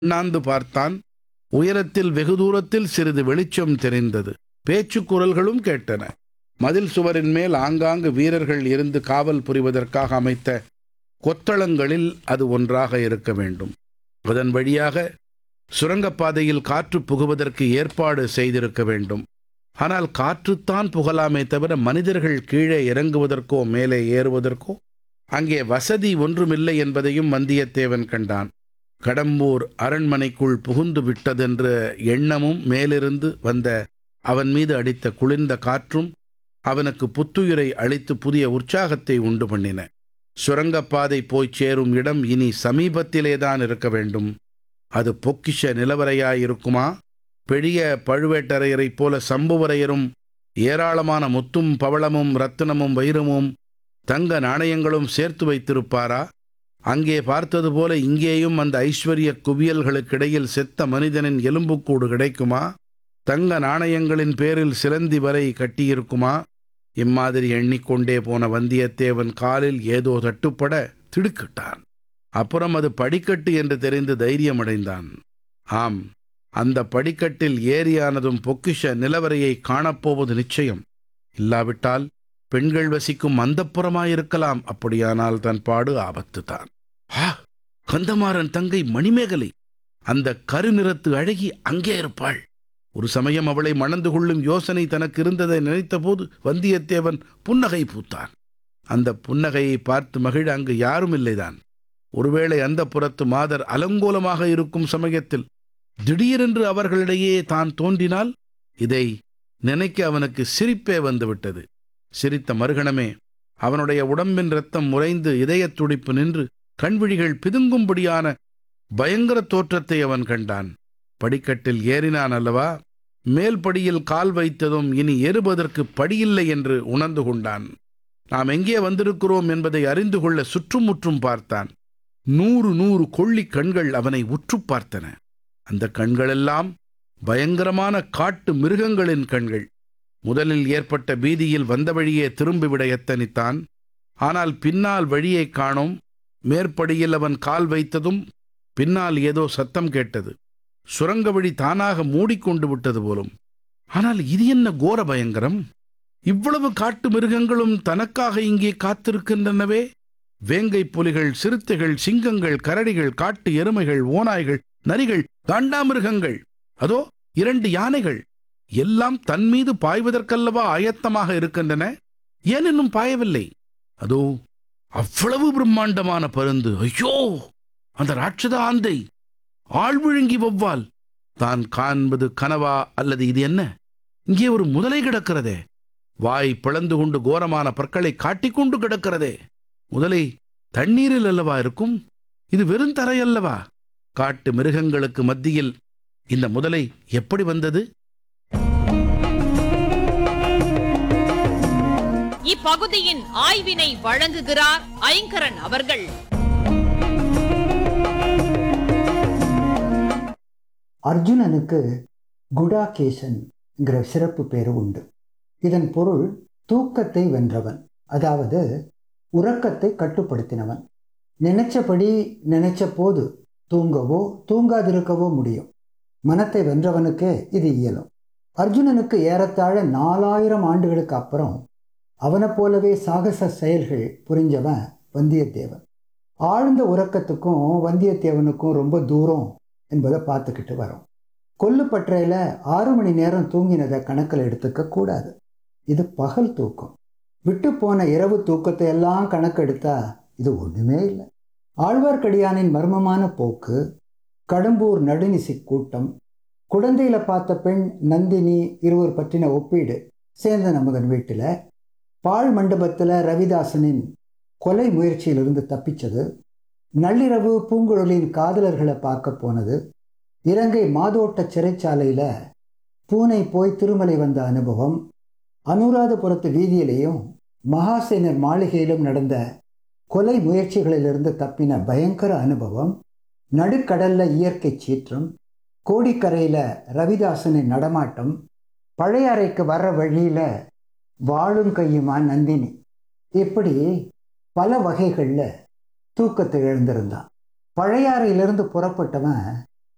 அண்ணாந்து பார்த்தான் உயரத்தில் வெகு தூரத்தில் சிறிது வெளிச்சம் தெரிந்தது பேச்சுக் குரல்களும் கேட்டன மதில் சுவரின் மேல் ஆங்காங்கு வீரர்கள் இருந்து காவல் புரிவதற்காக அமைத்த கொத்தளங்களில் அது ஒன்றாக இருக்க வேண்டும் அதன் வழியாக சுரங்கப்பாதையில் காற்று புகுவதற்கு ஏற்பாடு செய்திருக்க வேண்டும் ஆனால் காற்றுத்தான் புகலாமே தவிர மனிதர்கள் கீழே இறங்குவதற்கோ மேலே ஏறுவதற்கோ அங்கே வசதி ஒன்றுமில்லை என்பதையும் வந்தியத்தேவன் கண்டான் கடம்பூர் அரண்மனைக்குள் புகுந்து விட்டதென்ற எண்ணமும் மேலிருந்து வந்த அவன் மீது அடித்த குளிர்ந்த காற்றும் அவனுக்கு புத்துயிரை அளித்து புதிய உற்சாகத்தை உண்டு பண்ணின சுரங்கப்பாதை போய்ச் சேரும் இடம் இனி சமீபத்திலேதான் இருக்க வேண்டும் அது பொக்கிஷ நிலவரையாயிருக்குமா பெரிய பழுவேட்டரையரைப் போல சம்புவரையரும் ஏராளமான முத்தும் பவளமும் ரத்தினமும் வைரமும் தங்க நாணயங்களும் சேர்த்து வைத்திருப்பாரா அங்கே பார்த்தது போல இங்கேயும் அந்த ஐஸ்வர்ய குவியல்களுக்கிடையில் செத்த மனிதனின் எலும்புக்கூடு கிடைக்குமா தங்க நாணயங்களின் பேரில் சிலந்தி வரை கட்டியிருக்குமா இம்மாதிரி எண்ணிக்கொண்டே போன வந்தியத்தேவன் காலில் ஏதோ தட்டுப்பட திடுக்கிட்டான் அப்புறம் அது படிக்கட்டு என்று தெரிந்து தைரியமடைந்தான் ஆம் அந்த படிக்கட்டில் ஏரியானதும் பொக்கிஷ நிலவரையை காணப்போவது நிச்சயம் இல்லாவிட்டால் பெண்கள் வசிக்கும் அந்தப்புறமாயிருக்கலாம் அப்படியானால் தன் பாடு ஆபத்துதான் ஆ கந்தமாறன் தங்கை மணிமேகலை அந்த கருநிறத்து அழகி அங்கே இருப்பாள் ஒரு சமயம் அவளை மணந்து கொள்ளும் யோசனை தனக்கு இருந்ததை நினைத்தபோது வந்தியத்தேவன் புன்னகை பூத்தான் அந்த புன்னகையை பார்த்து மகிழ அங்கு யாரும் இல்லைதான் ஒருவேளை அந்த புறத்து மாதர் அலங்கோலமாக இருக்கும் சமயத்தில் திடீரென்று அவர்களிடையே தான் தோன்றினால் இதை நினைக்க அவனுக்கு சிரிப்பே வந்துவிட்டது சிரித்த மறுகணமே அவனுடைய உடம்பின் ரத்தம் முறைந்து இதயத் துடிப்பு நின்று கண்விழிகள் பிதுங்கும்படியான பயங்கர தோற்றத்தை அவன் கண்டான் படிக்கட்டில் ஏறினான் அல்லவா மேல் படியில் கால் வைத்ததும் இனி ஏறுவதற்கு படியில்லை என்று உணர்ந்து கொண்டான் நாம் எங்கே வந்திருக்கிறோம் என்பதை அறிந்து கொள்ள சுற்றுமுற்றும் பார்த்தான் நூறு நூறு கொள்ளிக் கண்கள் அவனை உற்று பார்த்தன அந்த கண்களெல்லாம் பயங்கரமான காட்டு மிருகங்களின் கண்கள் முதலில் ஏற்பட்ட பீதியில் வந்த வழியே திரும்பிவிட எத்தனித்தான் ஆனால் பின்னால் வழியைக் காணோம் மேற்படியில் அவன் கால் வைத்ததும் பின்னால் ஏதோ சத்தம் கேட்டது சுரங்க வழி தானாக மூடிக்கொண்டு விட்டது போலும் ஆனால் இது என்ன கோர பயங்கரம் இவ்வளவு காட்டு மிருகங்களும் தனக்காக இங்கே காத்திருக்கின்றனவே வேங்கை புலிகள் சிறுத்தைகள் சிங்கங்கள் கரடிகள் காட்டு எருமைகள் ஓநாய்கள் நரிகள் காண்டாமிருகங்கள் அதோ இரண்டு யானைகள் எல்லாம் தன் மீது பாய்வதற்கல்லவா ஆயத்தமாக இருக்கின்றன ஏன் இன்னும் பாயவில்லை அதோ அவ்வளவு பிரம்மாண்டமான பருந்து ஐயோ அந்த ராட்சத ஆந்தை ஆழ்விழுங்கி வௌவால் தான் காண்பது கனவா அல்லது இது என்ன இங்கே ஒரு முதலை கிடக்கிறதே வாய் பிளந்து கொண்டு கோரமான பற்களை காட்டிக்கொண்டு கிடக்கிறதே முதலை தண்ணீரில் அல்லவா இருக்கும் இது வெறும் தரையல்லவா காட்டு மிருகங்களுக்கு மத்தியில் இந்த முதலை எப்படி வந்தது இப்பகுதியின் ஆய்வினை வழங்குகிறார் ஐங்கரன் அவர்கள் அர்ஜுனனுக்கு குடாகேசன்ங்கிற சிறப்பு பேரு உண்டு இதன் பொருள் தூக்கத்தை வென்றவன் அதாவது உறக்கத்தை கட்டுப்படுத்தினவன் நினைச்சபடி நினைச்ச போது தூங்கவோ தூங்காதிருக்கவோ முடியும் மனத்தை வென்றவனுக்கே இது இயலும் அர்ஜுனனுக்கு ஏறத்தாழ நாலாயிரம் ஆண்டுகளுக்கு அப்புறம் அவனைப் போலவே சாகச செயல்கள் புரிஞ்சவன் வந்தியத்தேவன் ஆழ்ந்த உறக்கத்துக்கும் வந்தியத்தேவனுக்கும் ரொம்ப தூரம் என்பதை பார்த்துக்கிட்டு வரோம் கொல்லுப்பற்றையில் ஆறு மணி நேரம் தூங்கினதை கணக்கில் எடுத்துக்க கூடாது இது பகல் தூக்கம் விட்டு போன இரவு தூக்கத்தை எல்லாம் கணக்கெடுத்தா இது ஒன்றுமே இல்லை ஆழ்வார்க்கடியானின் மர்மமான போக்கு கடம்பூர் நடுநிசி கூட்டம் குழந்தையில பார்த்த பெண் நந்தினி இருவர் பற்றின ஒப்பீடு சேந்தன் அமுதன் வீட்டில் பாழ் மண்டபத்தில் ரவிதாசனின் கொலை முயற்சியிலிருந்து தப்பிச்சது நள்ளிரவு பூங்குழலின் காதலர்களை பார்க்க போனது இலங்கை மாதோட்ட சிறைச்சாலையில் பூனை போய் திருமலை வந்த அனுபவம் அனுராதபுரத்து வீதியிலேயும் மகாசேனர் மாளிகையிலும் நடந்த கொலை முயற்சிகளிலிருந்து தப்பின பயங்கர அனுபவம் நடுக்கடல்ல இயற்கை சீற்றம் கோடிக்கரையில் ரவிதாசனின் நடமாட்டம் பழையாறைக்கு வர்ற வழியில் வாழும் கையுமா நந்தினி இப்படி பல வகைகளில் தூக்கத்தை எழுந்திருந்தான் பழையாறையிலிருந்து புறப்பட்டவன்